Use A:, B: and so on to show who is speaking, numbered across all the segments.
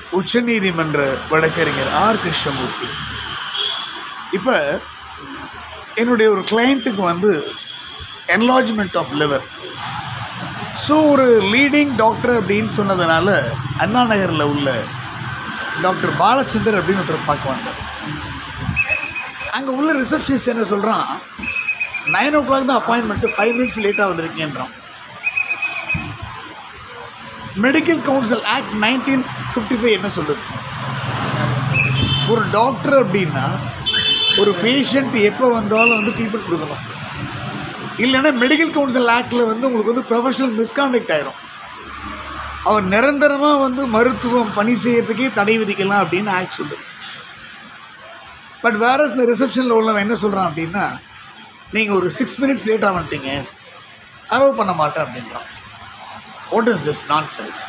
A: உச்சநீதிமன்ற வழக்கறிஞர் ஆர் கிருஷ்ணமூர்த்தி இப்போ என்னுடைய ஒரு கிளையண்ட்டுக்கு வந்து என்லார்ஜ்மெண்ட் ஆஃப் லிவர் ஸோ ஒரு லீடிங் டாக்டர் அப்படின்னு சொன்னதுனால அண்ணா நகரில் உள்ள டாக்டர் பாலச்சந்தர் அப்படின்னு ஒருத்தர் பார்க்க வந்தார் அங்கே உள்ள ரிசப்ஷனிஸ்ட் என்ன சொல்கிறான் நைன் ஓ கிளாக் தான் அப்பாயின்மெண்ட்டு ஃபைவ் மினிட்ஸ் லேட்டாக வந்திருக்கேன்றான் medical council act nineteen fifty five என்ன சொல்லுது ஒரு டாக்டர் அப்படின்னா ஒரு பேஷண்ட் எப்போ வந்தாலும் வந்து ட்ரீட்மெண்ட் கொடுக்கணும் இல்லைன்னா மெடிக்கல் கவுன்சில் ஆக்டில் வந்து உங்களுக்கு வந்து ப்ரொஃபஷனல் மிஸ்காண்டக்ட் ஆயிரும் அவர் நிரந்தரமாக வந்து மருத்துவம் பணி செய்யறதுக்கே தடை விதிக்கலாம் அப்படின்னு ஆக்ட் சொல்லுது பட் வேற இந்த ரிசப்ஷனில் உள்ளவன் என்ன சொல்கிறான் அப்படின்னா நீங்கள் ஒரு சிக்ஸ் மினிட்ஸ் லேட்டாக வந்துட்டீங்க அலோவ் பண்ண மாட்டேன் அப்படின்றான் what is this nonsense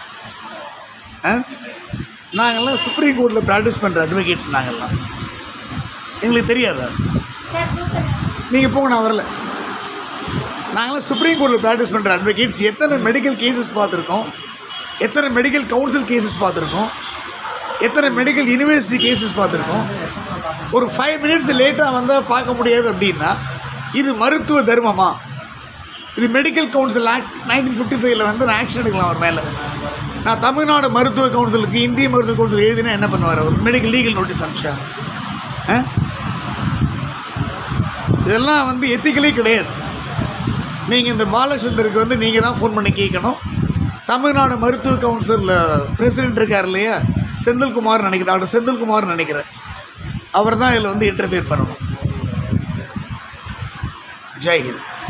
A: நாங்கள்லாம் சுப்ரீம் கோர்ட்டில் ப்ராக்டிஸ் பண்ணுற அட்வொகேட்ஸ் நாங்கள்லாம் எங்களுக்கு தெரியாதா நீங்கள் போங்க நான் வரல நாங்களாம் சுப்ரீம் கோர்ட்டில் ப்ராக்டிஸ் பண்ணுற அட்வொகேட்ஸ் எத்தனை மெடிக்கல் கேசஸ் பார்த்துருக்கோம் எத்தனை மெடிக்கல் கவுன்சில் கேசஸ் பார்த்துருக்கோம் எத்தனை மெடிக்கல் யூனிவர்சிட்டி கேசஸ் பார்த்துருக்கோம் ஒரு ஃபைவ் மினிட்ஸ் லேட்டாக வந்தால் பார்க்க முடியாது அப்படின்னா இது மருத்துவ தர்மமா இது medical council act nineteen fifty ஃபைவ்ல வந்து நான் ஆக்ஷன் எடுக்கலாம் அவர் மேலே நான் தமிழ்நாடு மருத்துவ கவுன்சிலுக்கு இந்திய மருத்துவ கவுன்சில் எழுதினா என்ன பண்ணுவார் அவர் மெடிக்கல் லீகல் நோட்டீஸ் அனுப்பிச்சா ஆ? இதெல்லாம் வந்து எத்திக்கலே கிடையாது நீங்கள் இந்த பாலச்சந்தருக்கு வந்து நீங்கள் தான் ஃபோன் பண்ணி கேட்கணும் தமிழ்நாடு மருத்துவ கவுன்சிலில் பிரசிடென்ட் இருக்கார் இல்லையா செந்தில்குமார் நினைக்கிறேன் டாக்டர் செந்தில்குமார் நினைக்கிறேன் அவர் தான் இதில் வந்து இன்டர்ஃபியர் பண்ணணும் ஜெய்ஹிந்த்